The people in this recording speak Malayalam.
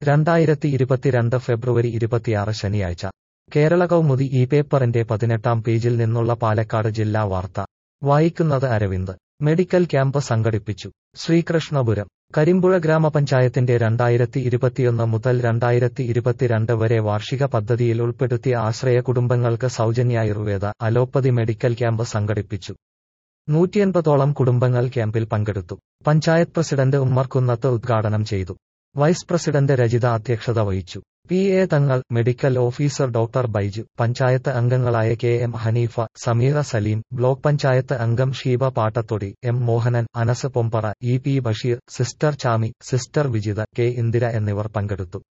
രണ്ടായിരത്തി ഇരുപത്തിരണ്ട് ഫെബ്രുവരി ഇരുപത്തിയാറ് ശനിയാഴ്ച കേരള കൗമുദി ഈ പേപ്പറിന്റെ പതിനെട്ടാം പേജിൽ നിന്നുള്ള പാലക്കാട് ജില്ലാ വാർത്ത വായിക്കുന്നത് അരവിന്ദ് മെഡിക്കൽ ക്യാമ്പ് സംഘടിപ്പിച്ചു ശ്രീകൃഷ്ണപുരം കരിമ്പുഴ ഗ്രാമപഞ്ചായത്തിന്റെ രണ്ടായിരത്തി ഇരുപത്തിയൊന്ന് മുതൽ രണ്ടായിരത്തി ഇരുപത്തിരണ്ട് വരെ വാർഷിക പദ്ധതിയിൽ ഉൾപ്പെടുത്തിയ ആശ്രയ കുടുംബങ്ങൾക്ക് സൗജന്യ ആയുർവേദ അലോപ്പതി മെഡിക്കൽ ക്യാമ്പ് സംഘടിപ്പിച്ചു നൂറ്റിയൻപതോളം കുടുംബങ്ങൾ ക്യാമ്പിൽ പങ്കെടുത്തു പഞ്ചായത്ത് പ്രസിഡന്റ് ഉമ്മർ കുന്നത്ത് ഉദ്ഘാടനം ചെയ്തു വൈസ് പ്രസിഡന്റ് രജിത അധ്യക്ഷത വഹിച്ചു P A Thangal medical officer doctor Baiju panchayat അംഗങ്ങളായ K M Hanifa Sameera Saleem block panchayat അംഗം Sheeba Pattathodi M Mohanan Anas Pombra E P Basheer sister Chami sister Vijitha K Indira എന്നിവർ പങ്കെടുത്തു